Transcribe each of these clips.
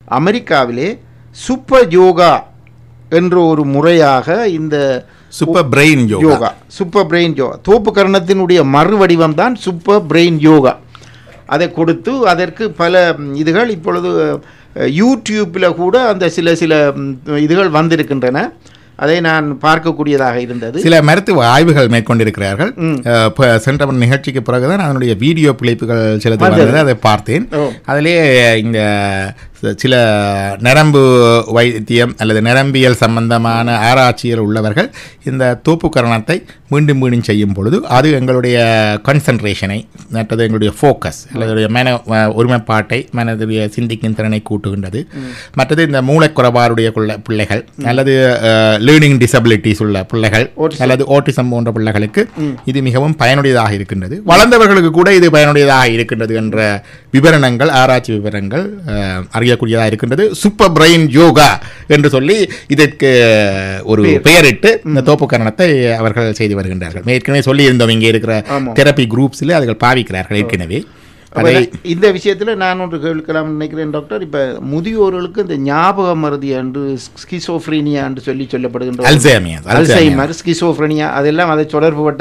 அமெரிக்காவிலே சூப்பர் யோகா என்ற ஒரு முறையாக இந்த super brain yoga yoga super brain yoga தோப்பு கரணத்தினுடைய மறுவடிவம் தான் சூப்பர் பிரெயின் யோகா அதை கொடுத்து அதற்கு பல ம், இதுகள் இப்பொழுது யூடியூப்பில் கூட அந்த சில சில ம், இதுகள் வந்திருக்கின்றன அதை நான் பார்க்கக்கூடியதாக இருந்தது சில மருத்துவ ஆய்வுகள் மேற்கொண்டிருக்கிறார்கள் அஹ், இப்ப சென்ற முறை நிகழ்ச்சிக்கு பிறகுதான் அதனுடைய வீடியோ பிழைப்புகள் சிலது வந்தது. வந்தது அதை பார்த்தேன் ஓ. அதிலே இந்த ச- சில நரம்பு வைத்தியம் அல்லது நரம்பியல் சம்பந்தமான ஆராய்ச்சியில் உள்ளவர்கள் இந்த தோப்புக்கரணத்தை மீண்டும் மீண்டும் செய்யும் பொழுது அது எங்களுடைய கான்சன்ட்ரேஷனை மற்றது எங்களுடைய ஃபோக்கஸ் அல்லது மன அஹ், ஒருமைப்பாட்டை மனதுடைய சிந்திக்கும் திறனை கூட்டுகின்றது மற்றது இந்த மூளைக்குறைபாடுடைய குள்ள பிள்ளைகள் அல்லது லேர்னிங் டிசபிலிட்டிஸ் உள்ள பிள்ளைகள் Autism. அல்லது ஓட்டிசம் போன்ற பிள்ளைகளுக்கு இது மிகவும் பயனுடையதாக இருக்கின்றது வளர்ந்தவர்களுக்கு கூட இது பயனுடையதாக இருக்கின்றது என்ற விவரணங்கள் ஆராய்ச்சி விவரங்கள் அஹ், அறியக்கூடியதாக இருக்கின்றது சூப்பர் பிரெயின் யோகா என்று சொல்லி இதற்கு ஒரு பெயரிட்டு இந்த தோப்புக்கரணத்தை அவர்கள் செய்து வருகின்றார்கள் ஏற்கனவே சொல்லியிருந்தோம் இங்கே இருக்கிற ஆமாம். தெரப்பி குரூப்ஸில் அவர்கள் பாவிக்கிறார்கள் ஏற்கனவே அப்ப அதை இந்த விஷயத்தில் நான் ஒன்று கேட்கலாம்னு நினைக்கிறேன் டாக்டர் இப்போ முதியோர்களுக்கு இந்த ஞாபக மருதி என்று ஸ்கிசோஃப்ரீனியா என்று சொல்லி சொல்லப்படுகின்ற அல்சைமியர் அல்சைமர் ஸ்கிசோஃப்ரெனியா அதெல்லாம் அதை தொடர்புபட்ட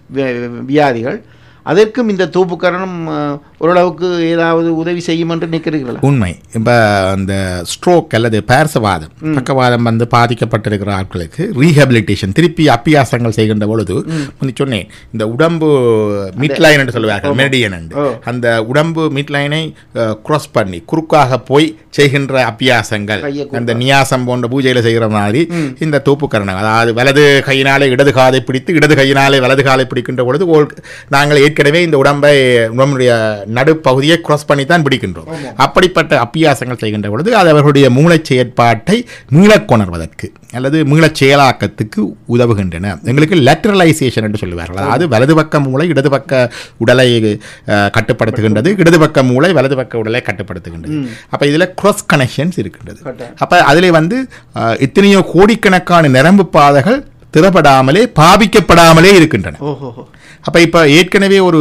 வி- வியாதிகள் அதற்கும் இந்த தூப்புக்கரணம் அஹ், ஓரளவுக்கு ஏதாவது உதவி செய்யும் என்று நினைக்கிறீர்களா உண்மை இப்போ அந்த ஸ்ட்ரோக் அல்லது பேரசவாதம் பக்கவாதம் வந்து பாதிக்கப்பட்டிருக்கிற ஆட்களுக்கு ரீஹபிலிட்டேஷன் திருப்பி அப்பியாசங்கள் செய்கின்ற பொழுது முந்தி சொன்னேன் இந்த உடம்பு மிட்லைன் என்று சொல்லுவார்கள் மெரிடியன் என்று ஓ. அந்த உடம்பு மிட்லைனை cross பண்ணி குறுக்காக போய் செய்கின்ற அப்பியாசங்கள் கையை அந்த நியாசம் போன்ற பூஜையில் செய்கிற மாதிரி இந்த தூப்புக்கரணம் அதாவது வலது கையினாலே இடது காதை பிடித்து இடது கையினாலே வலது காலை பிடிக்கின்ற பொழுது ஓல்- நாங்கள் ஏற்கனவே இந்த உடம்பை நம்முடைய நடுப்பகுதியை cross பண்ணி தான் பிடிக்கின்றோம் அப்படிப்பட்ட அப்பியாசங்கள் செய்கின்ற பொழுது அது அவர்களுடைய மூளைச் செயற்பாட்டை மீளக் கொணர்வதற்கு அல்லது மீளச் செயலாக்கத்துக்கு உதவுகின்றன எங்களுக்கு லெட்டரலைசேஷன் என்று சொல்லுவார்கள் அதாவது வலது பக்க மூளை இடது பக்க உடலை அஹ், கட்டுப்படுத்துகின்றது இடது பக்க மூளை வலது பக்க உடலை கட்டுப்படுத்துகின்றது அப்ப இதுல cross கனெக்ஷன்ஸ் இருக்கின்றது கட்டாயம். அப்ப அதிலே வந்து அஹ், எத்தனையோ கோடிக்கணக்கான நரம்பு பாதைகள் திறப்படாமலே பாவிக்கப்படாமலே இருக்கின்றன ஓஹோ அப்ப இப்ப ஏற்கனவே ஒரு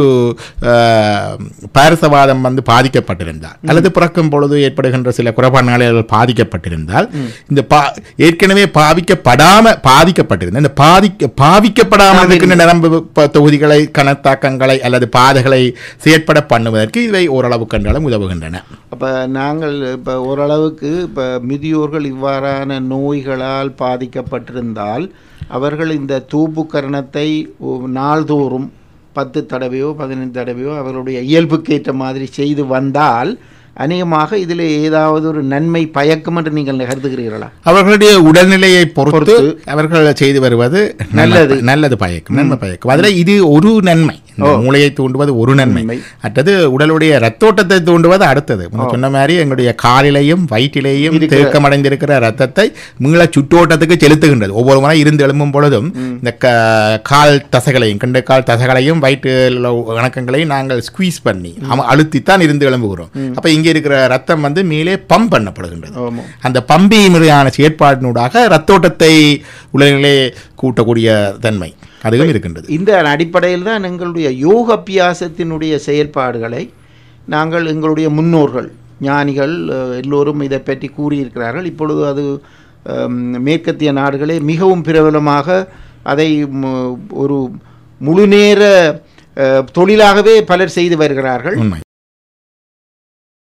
அஹ், பாரசவாதம் வந்து பாதிக்கப்பட்டிருந்தால் அல்லது பிறக்கும் பொழுது ஏற்படுகின்ற சில குறைபாடுகள் பாதிக்கப்பட்டிருந்தால் இந்த பா ஏற்கனவே பாவிக்கப்படாம பாதிக்கப்பட்டிருந்த இந்த பாதிக்க பாவிக்கப்படாமல் இருக்கின்ற நரம்பு ப- தொகுதிகளை கணத்தாக்கங்களை அல்லது பாதைகளை செயற்பட பண்ணுவதற்கு இவை ஓரளவு கண்டாலும் உதவுகின்றன அப்போ நாங்கள் இப்போ ஓரளவுக்கு இப்போ முதியோர்கள் இவ்வாறான நோய்களால் பாதிக்கப்பட்டிருந்தால் அவர்கள் இந்த தூப்புக்கரணத்தை ஒ- நாள்தோறும் பத்து தடவையோ பதினைந்து தடவையோ அவர்களுடைய இயல்புக்கேற்ற மாதிரி செய்து வந்தால் அநேகமாக இதில் ஏதாவது ஒரு நன்மை பயக்கும் என்று நீங்கள் கருதுகிறீர்களா அவர்களுடைய உடல்நிலையை பொறுத்து பொறுத்து. அவர்கள் செய்து வருவது நல்லது. நல்லது நல்லது பயக்கும் நன்மை பயக்கும் அதில் இது ஒரு நன்மை இந்த மூளையை தூண்டுவது ஒரு நன்மை நன்மை. அடுத்தது உடலுடைய ரத்தோட்டத்தை தூண்டுவது அடுத்தது முன்ன சொன்ன மாதிரி எங்களுடைய காலிலையும் வயிற்றிலேயும் இருக்கிற- தேக்கமடைந்திருக்கிற ரத்தத்தை மீள சுற்றோட்டத்துக்கு செலுத்துகின்றது ஒவ்வொரு முறை இருந்து எழும்பும் பொழுதும் இந்த க- கால் தசைகளையும் கிண்ட கால் தசைகளையும் வயிற்றில் உள்ள கணக்கங்களையும் நாங்கள் ஸ்குவீஸ் பண்ணி அம- அழுத்தித்தான் இருந்து எழும்புகிறோம் அப்ப இங்கே இருக்கிற ரத்தம் வந்து மேலே பம்ப் பண்ணப்படுகின்றது ஆமாம் அந்த பம்பி முறையான செயற்பாட்டினூடாக ரத்தோட்டத்தை உடலிலே கூட்டக்கூடிய தன்மை அதுவும் இருக்கின்றது இந்த அடிப்படையில் தான் எங்களுடைய யோக அபியாசத்தினுடைய செயல்பாடுகளை நாங்கள் எங்களுடைய முன்னோர்கள் ஞானிகள் அஹ், எல்லோரும் இதை பற்றி கூறியிருக்கிறார்கள் இப்பொழுது அது அம், மேற்கத்திய நாடுகளே மிகவும் பிரபலமாக அதை ம- ஒரு முழுநேர அஹ், தொழிலாகவே பலர் செய்து வருகிறார்கள் உண்மை